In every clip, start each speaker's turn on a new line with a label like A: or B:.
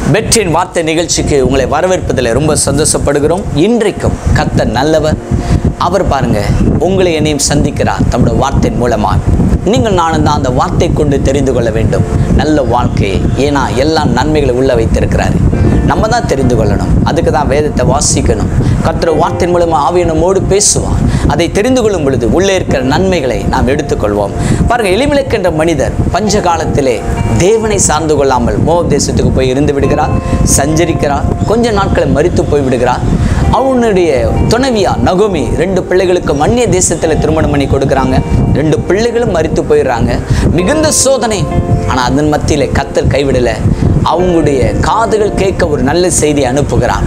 A: வெற்றியின் வார்த்தை நிகழ்ச்சிக்கு உங்களை வரவேற்பதில் ரொம்ப சந்தோஷப்படுகிறோம் இன்றைக்கும் கர்த்தர் நல்லவர் அவர் பாருங்க உங்களை என்னையும் சந்திக்கிறார் தம்முடைய வார்த்தையின் மூலமாக நீங்கள் நானும் தான் அந்த வார்த்தை கொண்டு தெரிந்து கொள்ள வேண்டும் நல்ல வாழ்க்கையை ஏன்னா எல்லா நன்மைகளை உள்ள வைத்திருக்கிறாரு நம்ம தான் தெரிந்து கொள்ளணும் அதுக்கு தான் வேதத்தை வாசிக்கணும் கர்த்தர் வார்த்தையின் மூலமாக ஆவியை நம்மோடு பேசுவான் அதை தெரிந்து கொள்ளும் பொழுது உள்ளே இருக்கிற நன்மைகளை நாம் எடுத்துக்கொள்வோம் பாருங்க எளிமிலக் என்ற மனிதர் பஞ்ச காலத்திலே தேவனை சார்ந்து கொள்ளாமல் மோவ் தேசத்துக்கு போய் இருந்து விடுகிறார் சஞ்சரிக்கிறார் கொஞ்ச நாட்களை மறித்து போய் விடுகிறார் அவனுடைய துணைவியா நகோமி ரெண்டு பிள்ளைகளுக்கு மன்னிய தேசத்தில் திருமணம் பண்ணி கொடுக்குறாங்க ரெண்டு பிள்ளைகளும் மறித்து போயிடுறாங்க மிகுந்த சோதனை ஆனால் அதன் மத்தியில் கத்தர் கைவிடலை அவங்களுடைய காதுகள் கேட்க ஒரு நல்ல செய்தி அனுப்புகிறான்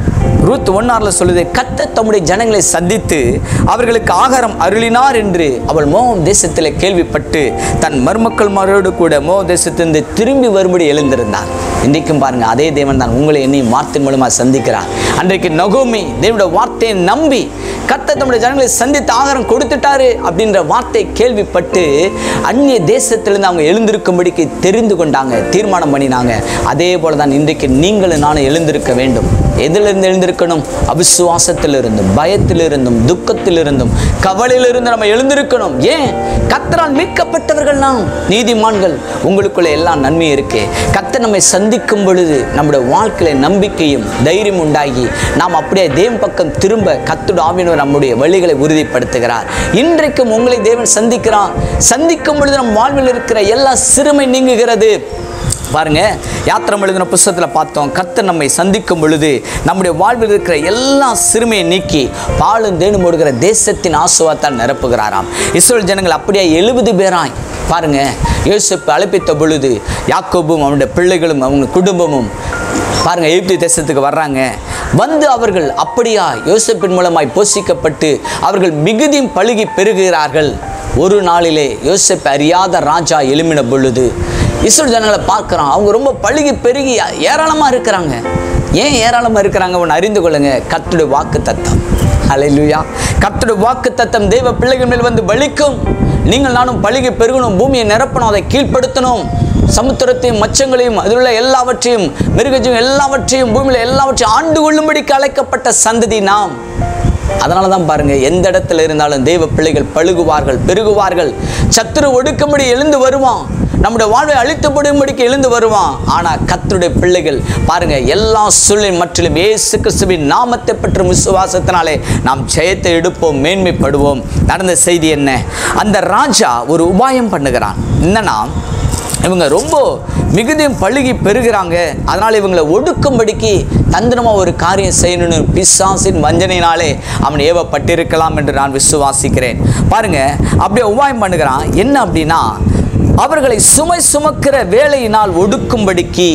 A: ரூத் ஒன்னார்ல சொல்லுது கத்த தம்முடைய ஜனங்களை சந்தித்து அவர்களுக்கு ஆகாரம் அருளினார் என்று அவள் மோகம் தேசத்தில் கேள்விப்பட்டு தன் மருமக்கள் மரோடு கூட மோக தேசத்திலிருந்து திரும்பி வரும்படி எழுந்திருந்தார் இன்றைக்கும் பாருங்க அதே தேவன் தான் உங்களை என்னையும் வார்த்தை மூலமாக சந்திக்கிறார் அன்றைக்கு நகோமி தேவனுடைய வார்த்தையை நம்பி கத்த தம்முடைய ஜனங்களை சந்தித்து ஆகாரம் கொடுத்துட்டாரு அப்படின்ற வார்த்தை கேள்விப்பட்டு அந்நிய தேசத்திலிருந்து அவங்க எழுந்திருக்கும்படிக்கு தெரிந்து கொண்டாங்க தீர்மானம் பண்ணினாங்க அதே போல தான் இன்றைக்கு நீங்களும் நானும் எழுந்திருக்க வேண்டும் எதிலிருந்து எழுந்திருக்கணும் அவிசுவாசத்திலிருந்தும் பயத்திலிருந்தும் துக்கத்திலிருந்தும் கவலையிலிருந்து நம்ம எழுந்திருக்கணும் ஏன் கத்தரால் மீட்கப்பட்டவர்கள் நாம் நீதிமான்கள் உங்களுக்குள்ள எல்லாம் நன்மை இருக்கே கத்த நம்மை சந்திக்கும் பொழுது நம்முடைய வாழ்க்கையில நம்பிக்கையும் தைரியம் உண்டாகி நாம் அப்படியே தேவன் பக்கம் திரும்ப கத்துட ஆவியனர் நம்முடைய வழிகளை உறுதிப்படுத்துகிறார் இன்றைக்கும் உங்களை தேவன் சந்திக்கிறார் சந்திக்கும் பொழுது நம் வாழ்வில் இருக்கிற எல்லா சிறுமை நீங்குகிறது பாருங்க யாத்திரம் எழுதின புஸ்தகத்தில் பார்த்தோம் கர்த்தர் நம்மை சந்திக்கும் பொழுது நம்முடைய வாழ்வில் இருக்கிற எல்லா சிறுமையை நீக்கி பாலும் தேனும் ஓடுகிற தேசத்தின் ஆசுவாத்தால் நிரப்புகிறாராம் இஸ்ரேல் ஜனங்கள் அப்படியே எழுபது பேராய் பாருங்க யோசிப்பு அழைப்பித்த பொழுது யாக்கோபும் அவனுடைய பிள்ளைகளும் அவங்க குடும்பமும் பாருங்க எகிப்து தேசத்துக்கு வர்றாங்க வந்து அவர்கள் அப்படியா யோசிப்பின் மூலமாய் போஷிக்கப்பட்டு அவர்கள் மிகுதியும் பழுகி பெருகிறார்கள் ஒரு நாளிலே யோசிப்பு அறியாத ராஜா எழுமின பொழுது இஸ்ரேல் ஜனங்களை பார்க்குறான் அவங்க ரொம்ப பழுகி பெருகி ஏராளமாக இருக்கிறாங்க ஏன் ஏராளமாக இருக்கிறாங்க ஒன்று அறிந்து கொள்ளுங்க கர்த்தருடைய வாக்கு தத்தம் அலையிலுயா கர்த்தருடைய வாக்கு தத்தம் தெய்வ பிள்ளைகள் மேல் வந்து பலிக்கும் நீங்கள் நானும் பழுகி பெருகணும் பூமியை நிரப்பணும் அதை கீழ்ப்படுத்தணும் சமுத்திரத்தையும் மச்சங்களையும் அதில் உள்ள எல்லாவற்றையும் மிருகஜீவம் எல்லாவற்றையும் பூமியில் எல்லாவற்றையும் ஆண்டு கொள்ளும்படிக்கு அழைக்கப்பட்ட சந்ததி நாம் அதனால தான் பாருங்க எந்த இடத்துல இருந்தாலும் தெய்வ பிள்ளைகள் பழுகுவார்கள் பெருகுவார்கள் சத்துரு ஒடுக்கும்படி எழுந்து வருவான் நம்முடைய வாழ்வை அழித்துப்படும்படிக்கு எழுந்து வருவான் ஆனால் கத்தருடைய பிள்ளைகள் பாருங்க எல்லா சூழ்நிலை மற்றிலும் இயேசு கிறிஸ்துவின் நாமத்தை பற்றி விசுவாசத்தினாலே நாம் ஜெயத்தை எடுப்போம் மேன்மைப்படுவோம் நடந்த செய்தி என்ன அந்த ராஜா ஒரு உபாயம் பண்ணுகிறான் என்னன்னா இவங்க ரொம்ப மிகுதியும் பழுகி பெருகிறாங்க அதனால் இவங்களை ஒடுக்கும்படிக்கு தந்திரமாக ஒரு காரியம் செய்யணும்னு பிசாசின் வஞ்சனையினாலே அவன் ஏவப்பட்டிருக்கலாம் என்று நான் விசுவாசிக்கிறேன் பாருங்க அப்படியே உபாயம் பண்ணுகிறான் என்ன அப்படின்னா அவர்களை சுமை சுமக்கிற வேலையினால் ஒடுக்கும்படிக்கு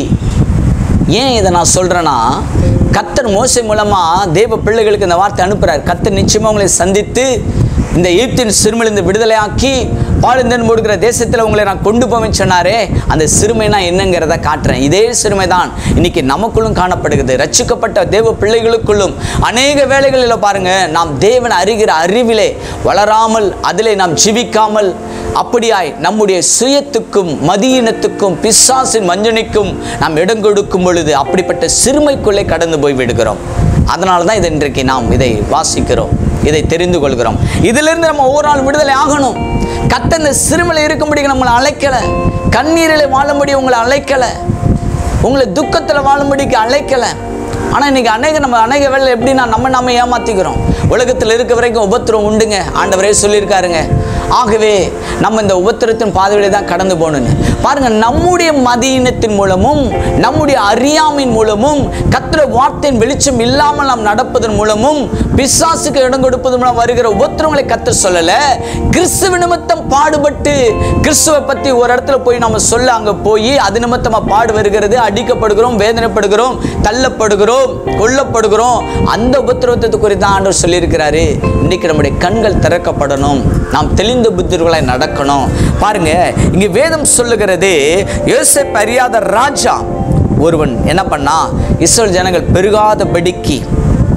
A: ஏன் இதை நான் சொல்கிறேன்னா கத்தர் மோசை மூலமாக தேவ பிள்ளைகளுக்கு இந்த வார்த்தை அனுப்புகிறார் கத்தர் நிச்சயமாக உங்களை சந்தித்து இந்த எகிப்தின் சிறுமிலிருந்து விடுதலையாக்கி பாலுந்தன் மூடுகிற தேசத்தில் உங்களை நான் கொண்டு போவேன் சொன்னாரே அந்த சிறுமைனா என்னங்கிறத காட்டுறேன் இதே சிறுமை தான் இன்னைக்கு நமக்குள்ளும் காணப்படுகிறது ரட்சிக்கப்பட்ட தேவ பிள்ளைகளுக்குள்ளும் அநேக வேலைகளில் பாருங்க நாம் தேவன் அறிகிற அறிவிலே வளராமல் அதிலே நாம் ஜீவிக்காமல் அப்படியாய் நம்முடைய சுயத்துக்கும் மதியினத்துக்கும் பிசாசின் வஞ்சனைக்கும் நாம் இடம் கொடுக்கும் பொழுது அப்படிப்பட்ட சிறுமைக்குள்ளே கடந்து போய் விடுகிறோம் அதனால தான் இதை இன்றைக்கு நாம் இதை வாசிக்கிறோம் இதை தெரிந்து கொள்கிறோம் இதிலிருந்து நம்ம ஒவ்வொரு நாள் விடுதலை ஆகணும் கத்த இந்த சிறுமையில் இருக்கும்படி நம்மளை அழைக்கலை கண்ணீரில் வாழும்படி உங்களை அழைக்கலை உங்களை துக்கத்தில் வாழும்படிக்கு அழைக்கலை ஆனால் இன்னைக்கு அநேக நம்ம அநேக வேலை எப்படின்னா நம்ம நாம ஏமாத்திக்கிறோம் உலகத்தில் இருக்க வரைக்கும் உபத்திரம் உண்டுங்க ஆண்டவரே சொல்லியிருக்காருங்க ஆகவே நம்ம இந்த உபத்திரத்தின் பாதையிலே தான் கடந்து போகணுன்னு பாருங்க நம்முடைய மதியினத்தின் மூலமும் நம்முடைய அறியாமையின் மூலமும் கத்திர வார்த்தையின் வெளிச்சம் இல்லாமல் நாம் நடப்பதன் மூலமும் பிசாசுக்கு இடம் கொடுப்பதன் மூலம் வருகிற உபத்திரங்களை கத்த சொல்லல கிறிஸ்துவ நிமித்தம் பாடுபட்டு கிறிஸ்துவை பத்தி ஒரு இடத்துல போய் நம்ம சொல்ல அங்க போய் அது நிமித்தமா பாடு வருகிறது அடிக்கப்படுகிறோம் வேதனைப்படுகிறோம் தள்ளப்படுகிறோம் கொல்லப்படுகிறோம் அந்த உபத்திரவத்தை குறித்து தான் ஆண்டவர் சொல்லியிருக்கிறாரு இன்னைக்கு நம்முடைய கண்கள் திறக்கப்படணும் நாம் தெளிந்த புத்திர்களாய் நடக்கணும் பாருங்க இங்க வேதம் சொல்லுகிறது யோசேப் அறியாத ராஜா ஒருவன் என்ன பண்ணா இஸ்ரேல் ஜனங்கள் பெருகாதபடிக்கு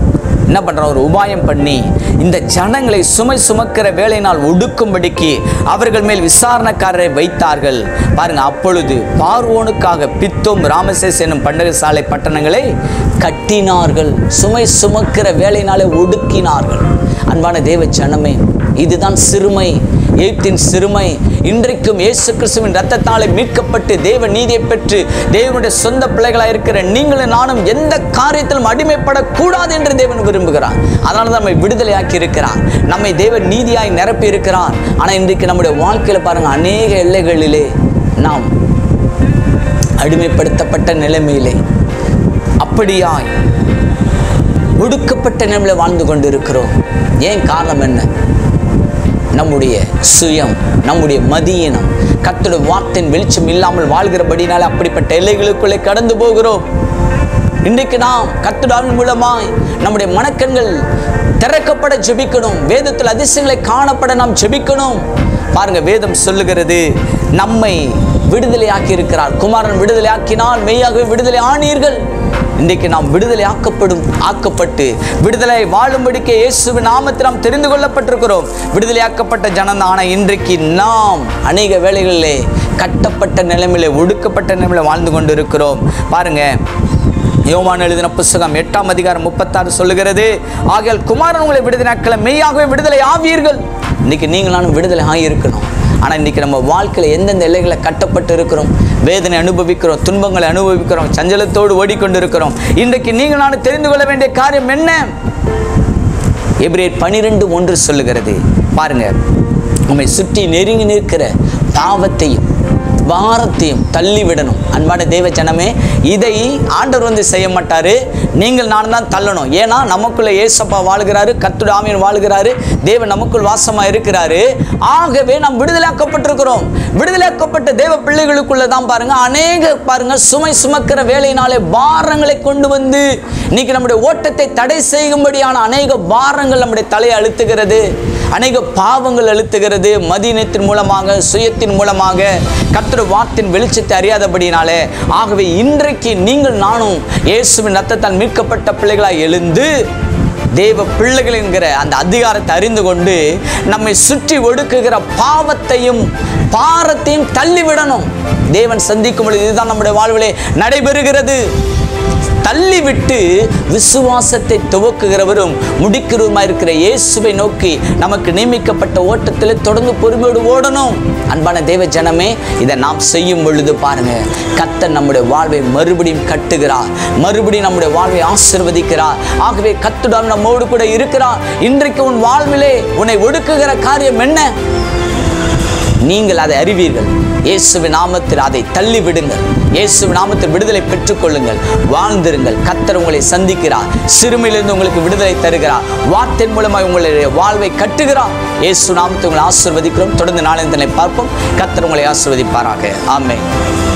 A: என்ன பண்ணுறான் ஒரு உபாயம் பண்ணி இந்த ஜனங்களை சுமை சுமக்கிற வேலையினால் ஒடுக்கும்படிக்கு அவர்கள் மேல் விசாரணைக்காரரை வைத்தார்கள் பாருங்க அப்பொழுது பார்வோனுக்காக பித்தோம் ராமசேஸ் என்னும் பண்டக சாலை பட்டணங்களை கட்டினார்கள் சுமை சுமக்கிற வேலையினாலே ஒடுக்கினார்கள் அன்பான தேவ ஜனமே இதுதான் சிறுமை எய்த்தின் சிறுமை இன்றைக்கும் இயேசு கிறிஸ்துவின் ரத்தத்தாலே மீட்கப்பட்டு தேவ நீதியை பெற்று தேவனுடைய சொந்த பிள்ளைகளாக இருக்கிற நீங்களும் நானும் எந்த காரியத்திலும் அடிமைப்படக்கூடாது என்று தேவன் விரும்புகிறார் அதனால தான் நம்மை விடுதலையாக்கி இருக்கிறார் நம்மை தேவன் நீதியாய் நிரப்பி இருக்கிறார் ஆனால் இன்றைக்கு நம்முடைய வாழ்க்கையில் பாருங்க அநேக எல்லைகளிலே நாம் அடிமைப்படுத்தப்பட்ட நிலைமையிலே அப்படியாய் ஒடுக்கப்பட்ட நிலைமையில் வாழ்ந்து கொண்டிருக்கிறோம் ஏன் காரணம் என்ன நம்முடைய சுயம் நம்முடைய மதியினம் கர்த்தருடைய வார்த்தையின் வெளிச்சம் இல்லாமல் வாழ்கிறபடினால அப்படிப்பட்ட எல்லைகளுக்குள்ளே கடந்து போகிறோம் இன்றைக்கு நாம் கர்த்தருடைய மூலமாய் நம்முடைய மனக்கண்கள் திறக்கப்பட ஜெபிக்கணும் வேதத்தில் அதிசயங்களை காணப்பட நாம் ஜெபிக்கணும் பாருங்க வேதம் சொல்லுகிறது நம்மை விடுதலையாக்கி இருக்கிறார் குமாரன் விடுதலையாக்கினால் மெய்யாகவே விடுதலை ஆனீர்கள் இன்றைக்கு நாம் விடுதலை ஆக்கப்படும் ஆக்கப்பட்டு விடுதலை வாழும்படிக்கு இயேசுவின் நாமத்தில் நாம் தெரிந்து கொள்ளப்பட்டிருக்கிறோம் விடுதலையாக்கப்பட்ட ஜனம் ஆனால் இன்றைக்கு நாம் அநேக வேளைகளிலே கட்டப்பட்ட நிலைமையிலே ஒடுக்கப்பட்ட நிலைமையில வாழ்ந்து கொண்டு இருக்கிறோம் பாருங்க யோவான் எழுதின புஸ்தகம் எட்டாம் அதிகாரம் முப்பத்தாறு சொல்லுகிறது ஆகையால் குமாரன் உங்களை விடுதலையாக்கல மெய்யாகவே விடுதலை ஆவீர்கள் இன்னைக்கு நீங்களானும் விடுதலை ஆகியிருக்கணும் ஆனால் இன்னைக்கு நம்ம வாழ்க்கையில் எந்தெந்த எல்லைகளை கட்டப்பட்டு இருக்கிறோம் வேதனை அனுபவிக்கிறோம் துன்பங்களை அனுபவிக்கிறோம் சஞ்சலத்தோடு ஓடிக்கொண்டு இருக்கிறோம் இன்றைக்கு நீங்கள் நான் தெரிந்து கொள்ள வேண்டிய காரியம் என்ன எபிரேர் பனிரெண்டு ஒன்று சொல்லுகிறது பாருங்க உம்மை சுற்றி நெருங்கி நிற்கிற பாவத்தையும் பாரத்தையும் தள்ளி விடணும் அன்பான தேவ ஜனமே இதை ஆண்டவர் வந்து செய்ய மாட்டாரு நீங்கள் நான் தான் தள்ளணும் ஏன்னா நமக்குள்ள ஏசப்பா வாழ்கிறாரு கத்துட ஆமியன் வாழ்கிறாரு தேவன் நமக்குள் வாசமா இருக்கிறாரு ஆகவே நாம் விடுதலையாக்கப்பட்டிருக்கிறோம் விடுதலையாக்கப்பட்ட தேவ பிள்ளைகளுக்குள்ள தான் பாருங்க அநேக பாருங்க சுமை சுமக்கிற வேலையினாலே பாரங்களை கொண்டு வந்து இன்னைக்கு நம்முடைய ஓட்டத்தை தடை செய்யும்படியான அநேக பாரங்கள் நம்முடைய தலையை அழுத்துகிறது அநேக பாவங்கள் அழுத்துகிறது மதியினத்தின் மூலமாக சுயத்தின் மூலமாக கர்த்தர் வார்த்தின் வெளிச்சத்தை அறியாதபடினாலே ஆகவே இன்றைக்கு நீங்கள் நானும் இயேசுவின் ரத்தத்தால் மீட்கப்பட்ட பிள்ளைகளாய் எழுந்து தேவ பிள்ளைகள் என்கிற அந்த அதிகாரத்தை அறிந்து கொண்டு நம்மை சுற்றி ஒடுக்குகிற பாவத்தையும் பாரத்தையும் தள்ளிவிடணும் தேவன் சந்திக்கும் பொழுது இதுதான் நம்முடைய வாழ்விலே நடைபெறுகிறது தள்ளிவிட்டு விசுவாசத்தை துவக்குகிறவரும் முடிக்கிறவருமா இருக்கிற இயேசுவை நோக்கி நமக்கு நியமிக்கப்பட்ட ஓட்டத்தில் தொடர்ந்து பொறுமையோடு ஓடணும் அன்பான தேவ ஜனமே இதை நாம் செய்யும் பொழுது பாருங்க கத்தர் நம்முடைய வாழ்வை மறுபடியும் கட்டுகிறார் மறுபடியும் நம்முடைய வாழ்வை ஆசிர்வதிக்கிறார் ஆகவே கத்துடன் நம்மோடு கூட இருக்கிறார் இன்றைக்கு உன் வாழ்விலே உன்னை ஒடுக்குகிற காரியம் என்ன நீங்கள் அதை அறிவீர்கள் இயேசுவின் நாமத்தில் அதை தள்ளி விடுங்கள் இயேசுவின் நாமத்தில் விடுதலை பெற்றுக்கொள்ளுங்கள் வாழ்ந்திருங்கள் கத்தர் உங்களை சந்திக்கிறார் சிறுமையிலிருந்து உங்களுக்கு விடுதலை தருகிறார் வார்த்தை மூலமாக உங்களுடைய வாழ்வை கட்டுகிறார் இயேசு நாமத்தை உங்களை ஆசிர்வதிக்கிறோம் தொடர்ந்து நாளை பார்ப்போம் கத்தர் உங்களை ஆசிர்வதிப்பாராக ஆமென்